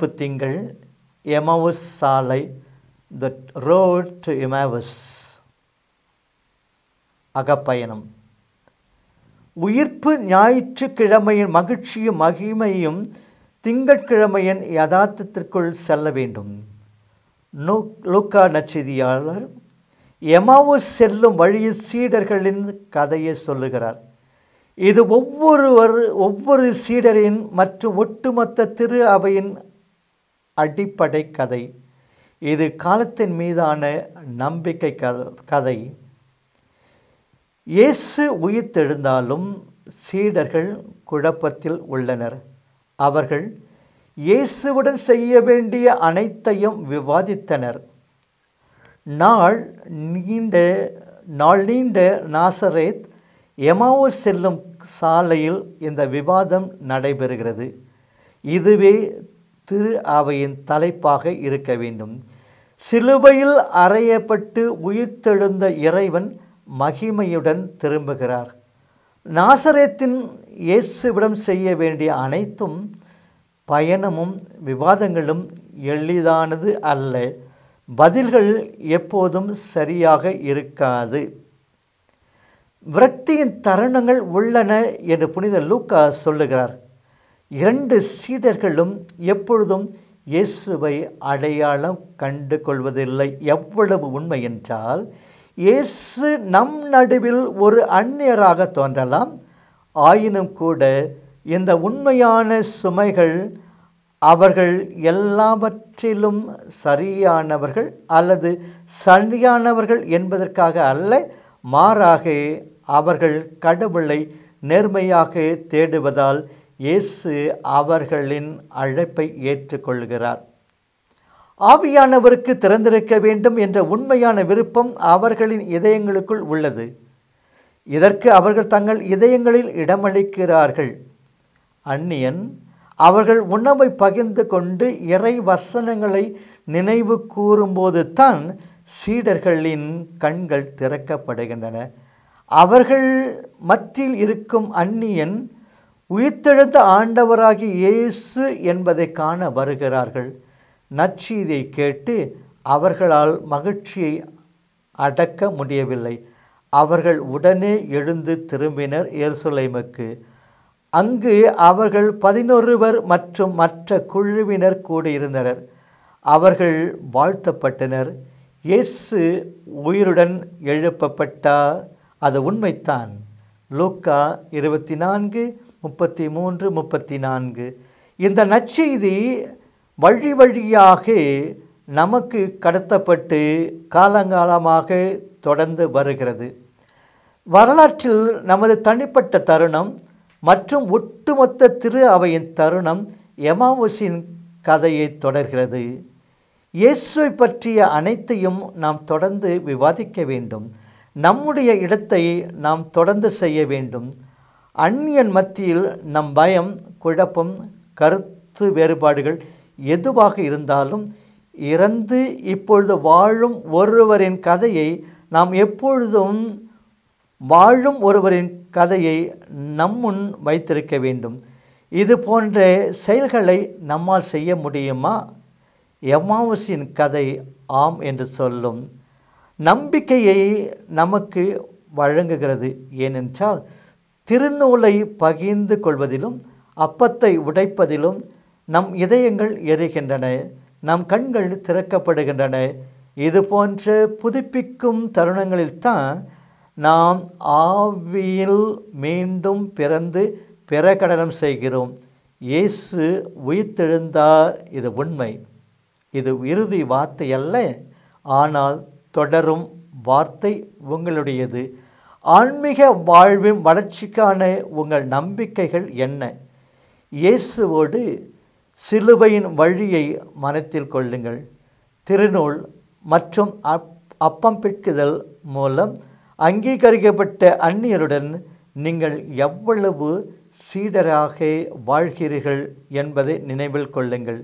உயிர்ப்பு திங்கள் எமவுஸ் சாலை த ரோட் டு எமவுஸ் அகப்பயணம் உயிர்ப்பு ஞாயிற்றுக்கிழமையின் மகிழ்ச்சியும் மகிமையும் திங்கட்கிழமையின் யதார்த்தத்திற்குள் செல்ல வேண்டும் நூ லூக்கா நச்செய்தியாளர் எமாவுஸ் செல்லும் வழியில் சீடர்களின் கதையை சொல்லுகிறார் இது ஒவ்வொருவர் ஒவ்வொரு சீடரின் மற்றும் ஒட்டுமொத்த திரு அவையின் அடிப்படை கதை இது காலத்தின் மீதான நம்பிக்கை கத- கதை இயேசு உயிர்த்தெழுந்தாலும் சீடர்கள் குழப்பத்தில் உள்ளனர் அவர்கள் இயேசுவுடன் செய்ய வேண்டிய அனைத்தையும் விவாதித்தனர் நாள் நீண்ட நாள் நீண்ட நாசரேத் எமாவூர் செல்லும் சாலையில் இந்த விவாதம் நடைபெறுகிறது இதுவே திரு அவையின் தலைப்பாக இருக்க வேண்டும் சிலுவையில் அறையப்பட்டு உயிர்த்தெழுந்த இறைவன் மகிமையுடன் திரும்புகிறார் நாசரேத்தின் இயேசுவிடம் செய்ய வேண்டிய அனைத்தும் பயணமும் விவாதங்களும் எளிதானது அல்ல பதில்கள் எப்போதும் சரியாக இருக்காது விரக்தியின் தருணங்கள் உள்ளன என்று புனித லூக்கா சொல்லுகிறார் இரண்டு சீடர்களும் எப்பொழுதும் இயேசுவை அடையாளம் கண்டு கொள்வதில்லை எவ்வளவு உண்மை என்றால் இயேசு நம் நடுவில் ஒரு அந்நியராக தோன்றலாம் ஆயினும் கூட இந்த உண்மையான சுமைகள் அவர்கள் எல்லாவற்றிலும் சரியானவர்கள் அல்லது சரியானவர்கள் என்பதற்காக அல்ல மாறாக அவர்கள் கடவுளை நேர்மையாக தேடுவதால் இயேசு அவர்களின் அழைப்பை ஏற்றுக்கொள்கிறார் ஆவியானவருக்கு திறந்திருக்க வேண்டும் என்ற உண்மையான விருப்பம் அவர்களின் இதயங்களுக்குள் உள்ளது இதற்கு அவர்கள் தங்கள் இதயங்களில் இடமளிக்கிறார்கள் அந்நியன் அவர்கள் உணவை பகிர்ந்து கொண்டு இறை வசனங்களை நினைவு கூறும்போது தான் சீடர்களின் கண்கள் திறக்கப்படுகின்றன அவர்கள் மத்தியில் இருக்கும் அந்நியன் உயிர்த்தெழுந்த ஆண்டவராகி இயேசு என்பதை காண வருகிறார்கள் நற்செய்தியை கேட்டு அவர்களால் மகிழ்ச்சியை அடக்க முடியவில்லை அவர்கள் உடனே எழுந்து திரும்பினர் எருசலேமுக்கு அங்கு அவர்கள் பதினொருவர் மற்றும் மற்ற குழுவினர் கூடியிருந்தனர் அவர்கள் வாழ்த்தப்பட்டனர் இயேசு உயிருடன் எழுப்பப்பட்டார் அது உண்மைத்தான் லூக்கா இருபத்தி நான்கு முப்பத்தி மூன்று முப்பத்தி நான்கு இந்த நற்செய்தி வழி வழியாக நமக்கு கடத்தப்பட்டு காலங்காலமாக தொடர்ந்து வருகிறது வரலாற்றில் நமது தனிப்பட்ட தருணம் மற்றும் ஒட்டுமொத்த திரு அவையின் தருணம் எமாவுசின் கதையை தொடர்கிறது இயேசுவை பற்றிய அனைத்தையும் நாம் தொடர்ந்து விவாதிக்க வேண்டும் நம்முடைய இடத்தை நாம் தொடர்ந்து செய்ய வேண்டும் அந்நியன் மத்தியில் நம் பயம் குழப்பம் கருத்து வேறுபாடுகள் எதுவாக இருந்தாலும் இறந்து இப்பொழுது வாழும் ஒருவரின் கதையை நாம் எப்பொழுதும் வாழும் ஒருவரின் கதையை நம்முன் வைத்திருக்க வேண்டும் இது போன்ற செயல்களை நம்மால் செய்ய முடியுமா எம்மாவுசின் கதை ஆம் என்று சொல்லும் நம்பிக்கையை நமக்கு வழங்குகிறது ஏனென்றால் திருநூலை பகிர்ந்து கொள்வதிலும் அப்பத்தை உடைப்பதிலும் நம் இதயங்கள் எரிகின்றன நம் கண்கள் திறக்கப்படுகின்றன இது போன்ற புதுப்பிக்கும் தருணங்களில்தான் நாம் ஆவியில் மீண்டும் பிறந்து பிரகடனம் செய்கிறோம் இயேசு உயிர்த்தெழுந்தார் இது உண்மை இது இறுதி வார்த்தை அல்ல ஆனால் தொடரும் வார்த்தை உங்களுடையது ஆன்மீக வாழ்வின் வளர்ச்சிக்கான உங்கள் நம்பிக்கைகள் என்ன இயேசுவோடு சிலுவையின் வழியை மனத்தில் கொள்ளுங்கள் திருநூல் மற்றும் அப் அப்பம் பிற்குதல் மூலம் அங்கீகரிக்கப்பட்ட அந்நியருடன் நீங்கள் எவ்வளவு சீடராக வாழ்கிறீர்கள் என்பதை நினைவில் கொள்ளுங்கள்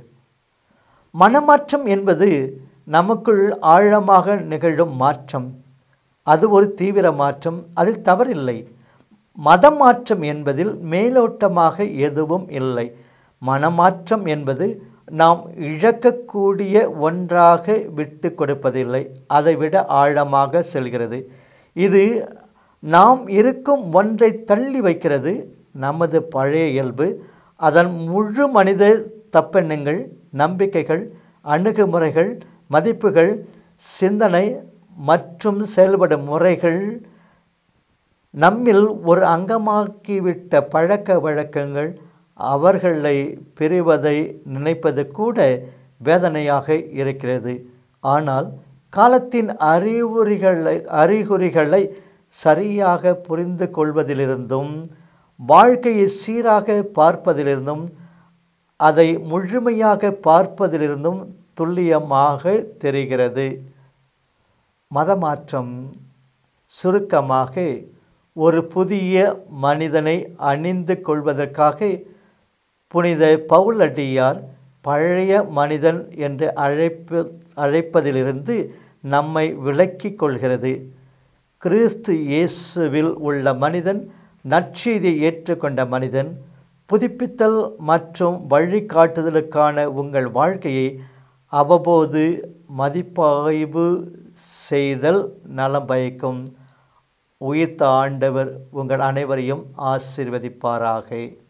மனமாற்றம் என்பது நமக்குள் ஆழமாக நிகழும் மாற்றம் அது ஒரு தீவிர மாற்றம் அதில் தவறில்லை மதம் மாற்றம் என்பதில் மேலோட்டமாக எதுவும் இல்லை மனமாற்றம் என்பது நாம் இழக்கக்கூடிய ஒன்றாக விட்டு கொடுப்பதில்லை அதைவிட ஆழமாக செல்கிறது இது நாம் இருக்கும் ஒன்றை தள்ளி வைக்கிறது நமது பழைய இயல்பு அதன் முழு மனித தப்பெண்ணங்கள் நம்பிக்கைகள் அணுகுமுறைகள் மதிப்புகள் சிந்தனை மற்றும் செயல்படும் முறைகள் நம்மில் ஒரு அங்கமாக்கிவிட்ட பழக்க வழக்கங்கள் அவர்களை பிரிவதை நினைப்பது கூட வேதனையாக இருக்கிறது ஆனால் காலத்தின் அறிகுறிகளை அறிகுறிகளை சரியாக புரிந்து கொள்வதிலிருந்தும் வாழ்க்கையை சீராக பார்ப்பதிலிருந்தும் அதை முழுமையாக பார்ப்பதிலிருந்தும் துல்லியமாக தெரிகிறது மதமாற்றம் சுருக்கமாக ஒரு புதிய மனிதனை அணிந்து கொள்வதற்காக புனித பவுலடியார் பழைய மனிதன் என்று அழைப்பு அழைப்பதிலிருந்து நம்மை விலக்கிக் கொள்கிறது கிறிஸ்து இயேசுவில் உள்ள மனிதன் நற்செய்தியை ஏற்றுக்கொண்ட மனிதன் புதுப்பித்தல் மற்றும் வழிகாட்டுதலுக்கான உங்கள் வாழ்க்கையை அவ்வப்போது மதிப்பாய்வு செய்தல் நலம் பயக்கும் உயிர்த்த ஆண்டவர் உங்கள் அனைவரையும் ஆசீர்வதிப்பாராக